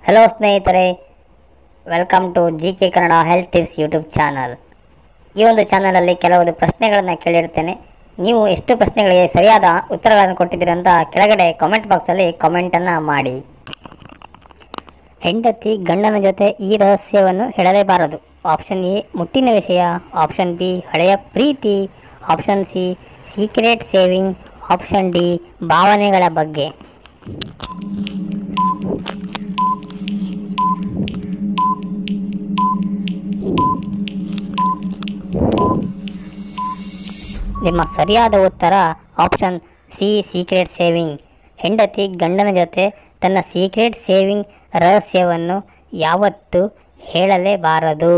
hello ಸ್ನೇಹಿತರೆ welcome to G K Kannada health tips YouTube channel ಈ ಒಂದು ಚಾನಲಲ್ಲಿ ಕೆಲವೊಂದು ಪ್ರಶ್ನೆಗಳನ್ನು ಕೇಳಿರ್ತೇನೆ ನೀವು ಎಷ್ಟು ಪ್ರಶ್ನೆಗಳಿಗೆ ಸರಿಯಾದ ಉತ್ತರಗಳನ್ನು ಕೊಟ್ಟಿದ್ದೀರಿ ಅಂತ ಕೆಳಗಡೆ ಕಾಮೆಂಟ್ ಬಾಕ್ಸಲ್ಲಿ ಕಾಮೆಂಟನ್ನು ಮಾಡಿ ಹೆಂಡತಿ ಗಂಡನ ಜೊತೆ ಈ ರಹಸ್ಯವನ್ನು ಹೇಳಲೇಬಾರದು ಆಪ್ಷನ್ ಎ ಮುಟ್ಟಿನ ವಿಷಯ ಆಪ್ಷನ್ ಬಿ ಹಳೆಯ ಪ್ರೀತಿ option C secret saving option D ಭಾವನೆಗಳ ಬಗ್ಗೆ ನಿಮ್ಮ ಸರಿಯಾದ ಉತ್ತರ ಆಪ್ಷನ್ ಸಿ ಸೀಕ್ರೆಟ್ ಸೇವಿಂಗ್ ಹೆಂಡತಿ ಗಂಡನ ಜೊತೆ ತನ್ನ ಸೀಕ್ರೆಟ್ ಸೇವಿಂಗ್ ರಹಸ್ಯವನ್ನು ಯಾವತ್ತೂ ಹೇಳಲೇಬಾರದು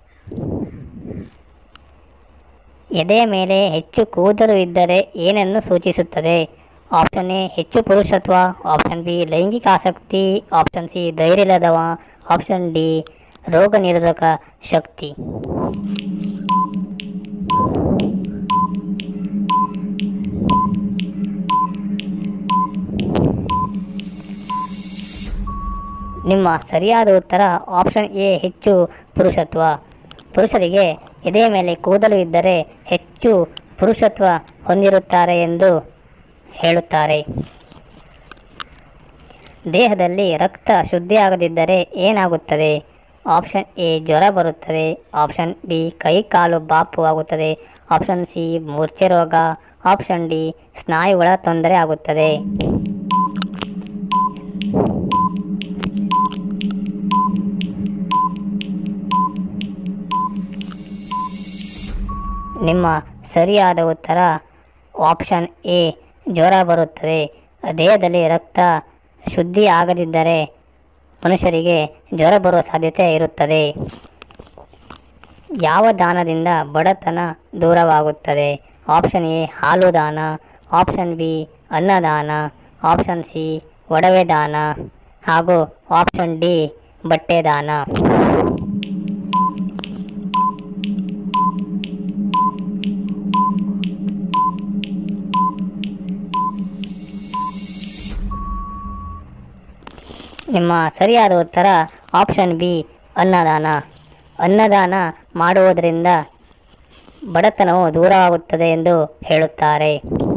ಎದೆಯ ಮೇಲೆ ಹೆಚ್ಚು ಕೂದಲು ಇದ್ದರೆ ಏನನ್ನು ಸೂಚಿಸುತ್ತದೆ ಆಪ್ಷನ್ ಎ ಹೆಚ್ಚು ಪುರುಷತ್ವ ಆಪ್ಷನ್ ಬಿ ಲೈಂಗಿಕ ಆಸಕ್ತಿ ಆಪ್ಷನ್ ಸಿ ಧೈರ್ಯಲದವ ಆಪ್ಷನ್ ಡಿ ರೋಗ ನಿರೋಧಕ ಶಕ್ತಿ ನಿಮ್ಮ ಸರಿಯಾದ ಉತ್ತರ ಆಪ್ಷನ್ ಎ ಹೆಚ್ಚು ಪುರುಷತ್ವ ಪುರುಷರಿಗೆ ಎದೆಯ ಮೇಲೆ ಕೂದಲು ಇದ್ದರೆ ಹೆಚ್ಚು ಪುರುಷತ್ವ ಹೊಂದಿರುತ್ತಾರೆ ಎಂದು ಹೇಳುತ್ತಾರೆ ದೇಹದಲ್ಲಿ ರಕ್ತ ಶುದ್ಧಿಯಾಗದಿದ್ದರೆ ಏನಾಗುತ್ತದೆ ಆಪ್ಷನ್ ಎ ಜ್ವರ ಬರುತ್ತದೆ ಆಪ್ಷನ್ ಬಿ ಕೈ ಕಾಲು ಬಾಪು ಆಗುತ್ತದೆ ಆಪ್ಷನ್ ಸಿ ಮೂರ್ಛೆ ರೋಗ ಆಪ್ಷನ್ ಡಿ ಸ್ನಾಯುಗಳ ತೊಂದರೆ ಆಗುತ್ತದೆ ನಿಮ್ಮ ಸರಿಯಾದ ಉತ್ತರ ಆಪ್ಷನ್ ಎ ಜ್ವರ ಬರುತ್ತದೆ ದೇಹದಲ್ಲಿ ರಕ್ತ ಶುದ್ಧಿ ಆಗದಿದ್ದರೆ ಮನುಷ್ಯರಿಗೆ ಜ್ವರ ಬರುವ ಸಾಧ್ಯತೆ ಇರುತ್ತದೆ ಯಾವ ದಾನದಿಂದ ಬಡತನ ದೂರವಾಗುತ್ತದೆ ಆಪ್ಷನ್ ಎ ಹಾಲು ದಾನ ಆಪ್ಷನ್ ಬಿ ಅನ್ನದಾನ ಆಪ್ಷನ್ ಸಿ ಒಡವೆ ದಾನ ಹಾಗೂ ಆಪ್ಷನ್ ಡಿ ಬಟ್ಟೆ ದಾನ ನಿಮ್ಮ ಸರಿಯಾದ ಉತ್ತರ ಆಪ್ಷನ್ ಬಿ ಅನ್ನದಾನ ಅನ್ನದಾನ ಮಾಡುವುದರಿಂದ ಬಡತನವು ದೂರವಾಗುತ್ತದೆ ಎಂದು ಹೇಳುತ್ತಾರೆ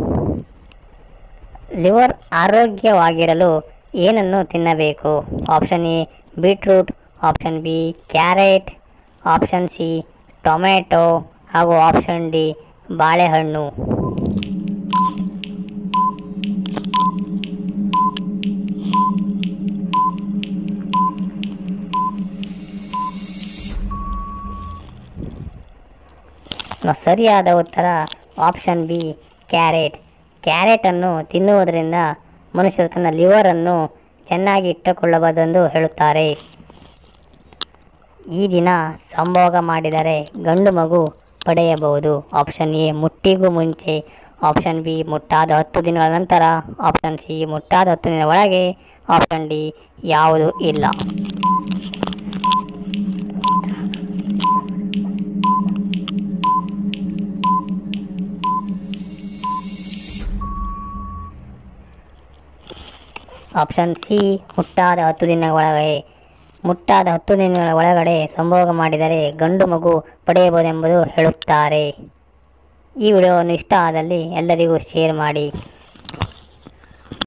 ಲಿವರ್ ಆರೋಗ್ಯವಾಗಿರಲು ಏನನ್ನು ತಿನ್ನಬೇಕು option A beetroot option B carrot option C tomato ಹಾಗೂ ಆಪ್ಷನ್ ಡಿ ಬಾಳೆಹಣ್ಣು ನ- ಸರಿಯಾದ ಉತ್ತರ ಆಪ್ಷನ್ ಬಿ ಕ್ಯಾರೆಟ್ ಕ್ಯಾರೆಟನ್ನು ತಿನ್ನುವುದರಿಂದ ಮನುಷ್ಯರು ತನ್ನ ಲಿವರನ್ನು ಚೆನ್ನಾಗಿ ಇಟ್ಟುಕೊಳ್ಳಬಹುದೆಂದು ಹೇಳುತ್ತಾರೆ ಈ ದಿನ ಸಂಭೋಗ ಮಾಡಿದರೆ ಗಂಡು ಮಗು ಪಡೆಯಬಹುದು ಆಪ್ಷನ್ ಎ ಮುಟ್ಟಿಗೂ ಮುಂಚೆ ಆಪ್ಷನ್ ಬಿ ಮುಟ್ಟಾದ ಹತ್ತು ದಿನಗಳ ನಂತರ ಆಪ್ಷನ್ ಸಿ ಮುಟ್ಟಾದ ಹತ್ತು ದಿನಗಳ ಒಳಗೆ ಆಪ್ಷನ್ ಡಿ ಯಾವುದು ಇಲ್ಲ ಆಪ್ಷನ್ ಸಿ ಮುಟ್ಟಾದ ಹತ್ತು ದಿನಗಳ ಒಳಗೆ ಮುಟ್ಟಾದ ಹತ್ತು ದಿನಗಳ ಒಳಗಡೆ ಸಂಭೋಗ ಮಾಡಿದರೆ ಗಂಡು ಮಗು ಪಡೆಯಬಹುದೆಂಬುದು ಹೇಳುತ್ತಾರೆ ಈ ವಿಡಿಯೋವನ್ನು ಇಷ್ಟ ಆದಲ್ಲಿ ಎಲ್ಲರಿಗೂ ಶೇರ್ ಮಾಡಿ